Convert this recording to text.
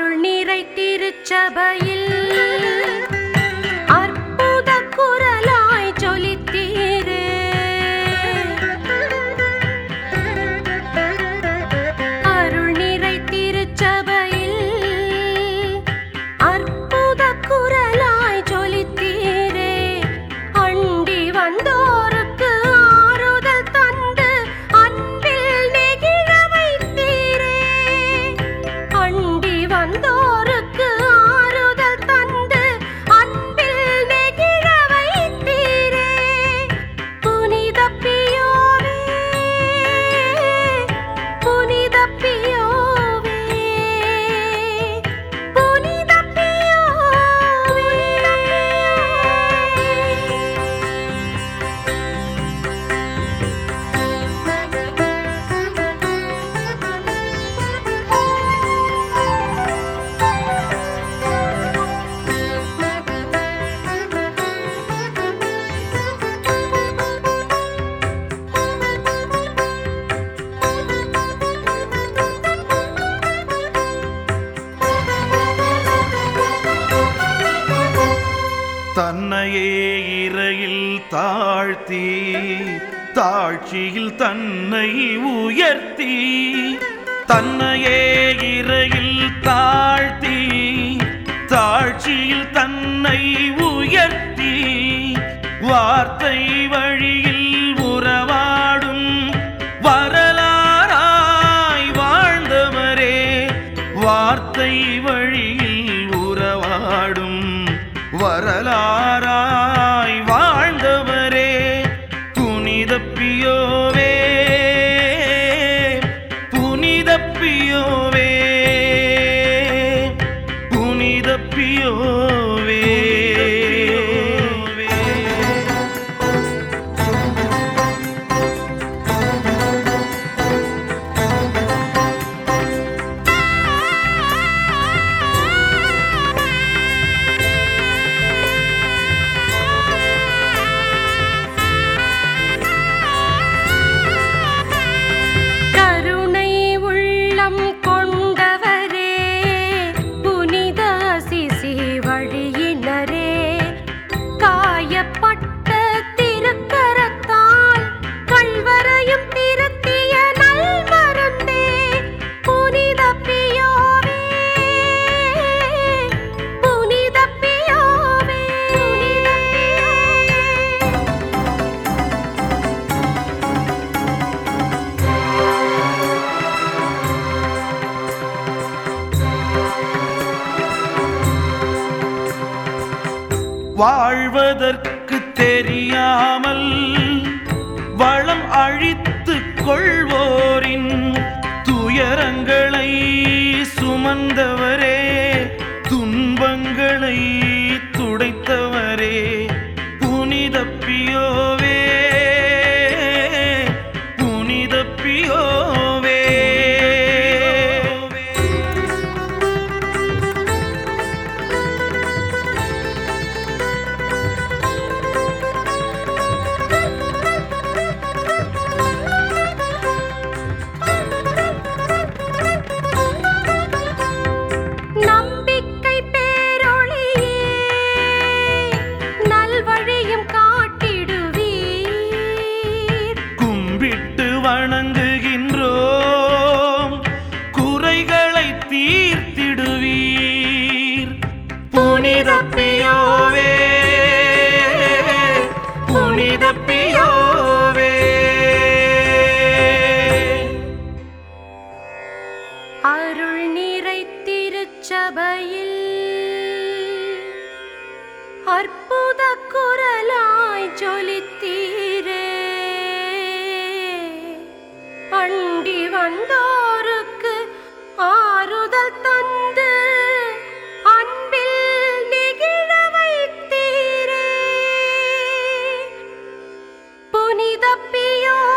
அருள் நிறை திருச்சபையில் அற்புத குரலாய் ஜொலித்தீரே அருள் நிறை திருச்சபையில் அற்புத குரலாய் ஜொலித்தீரே அண்டி வந்தோருக்கு ஆறுதல் தந்து அன்பில் நெகிழ வைத்தீரே அண்டி வந்தோருக்கு ஆறுதல் தந்து அன்பில் நெகிழ வைத்தீரே புனித பியோவே புனித பியோவே புனித பியோவே தன்னையே இறையில் தாழ்த்தி தாழ்ச்சியில் தன்னை உயர்த்தி தன்னையே இறையில் தாழ்த்தி தாழ்ச்சியில் தன்னை உயர்த்தி வார்த்தை வழியில் உறவாடும் வரலாறாய் வாழ்ந்தவரே வார்த்தை வழியில் உறவாடும் வரலாறாய் வாழ்ந்தவரே புனித பியோவே புனித பியோவே புனித பியோவே கருணை உள்ளம் கொண்டவரே புனித சிசி வழியினரே காயப்பட்ட திருக்கரத்தால் கல்வரையும் திருத்திய நல்மருந்தே புனித பியோவே புனித பியோவே புனித பியோவே வாழ்வதற்கு தெரியாமல் வளம் அழித்துக் கொள்வோரின் துயரங்களை சுமந்தவரே துன்பங்களை துடைத்தவரே புனித பியோவே புனித பியோவே நம்பிக்கை பேரொளியே நல்வழியும் காட்டிடுவீர் கும்பிட்டு வணங்குகின்றோம் குறைகளை தீர்த்திடுவீர் புனித பியோவே புனித பியோவே அருள் நிறை திருச்சபையில் அற்புத குரலாய் ஜொலித்தீரே அண்டி வந்தோருக்கு ஆறுதல் தந்து அன்பில் நெகிழ வைத்தீரே புனித பியோ